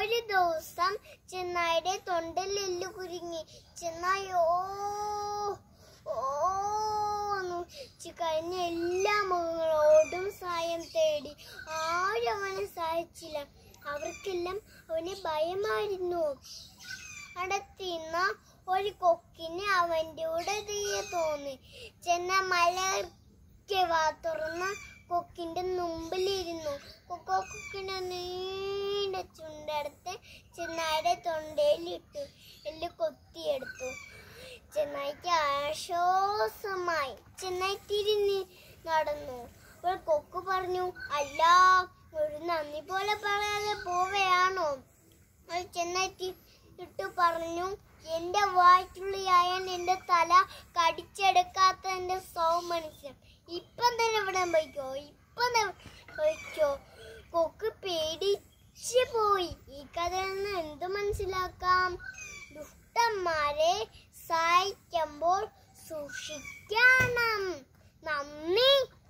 ഒരു ദിവസം ചെന്നായുടെ തൊണ്ടിൽ എല്ലു കുരുങ്ങി ചെന്നായി ഓ ഓന്നു കഴിഞ്ഞ എല്ലാ മൃഗങ്ങളോടും സഹായം തേടി ആരും അവനെ സഹായിച്ചില്ല അവർക്കെല്ലാം അവനെ ഭയമായിരുന്നു അടുത്തിന്ന ഒരു കൊക്കിന് അവന്റെ കൂടെ തീയെ തോന്നി ചെന്ന മലയ്ക്ക് വാ തുറന്ന് കൊക്കിന്റെ മുമ്പിലിരുന്നു കൊക്കോ കൊക്കിന്റെ നീണ്ട ചുണ്ടെടുത്ത് ചെന്നായുടെ തൊണ്ടയിലിട്ടു എല്ല് കൊത്തിയെടുത്തു ചെന്നായിക്ക് ആശ്വാസമായി ചെന്നായി തിരിഞ്ഞ് നടന്നു അപ്പോൾ കൊക്ക് പറഞ്ഞു അല്ല ഒരു നന്ദി പോലെ പറയാതെ പോവുകയാണോ അവൾ ചെന്നെത്തി ഇട്ടു പറഞ്ഞു എന്റെ വായ്ക്കുള്ളിയായ എന്റെ തല കടിച്ചെടുക്കാത്ത എന്റെ സൗമനുഷ്യൻ ഇപ്പം തന്നെ ഇവിടെ പോയിക്കോ ഇപ്പം തന്നെ പോയിക്കോ കൊക്ക് പേടിച്ച് പോയി ഈ കഥയിൽ നിന്ന് എന്ത് മനസ്സിലാക്കാം ദുഷ്ടന്മാരെ സഹായിക്കുമ്പോൾ സൂക്ഷിക്കണം നന്ദി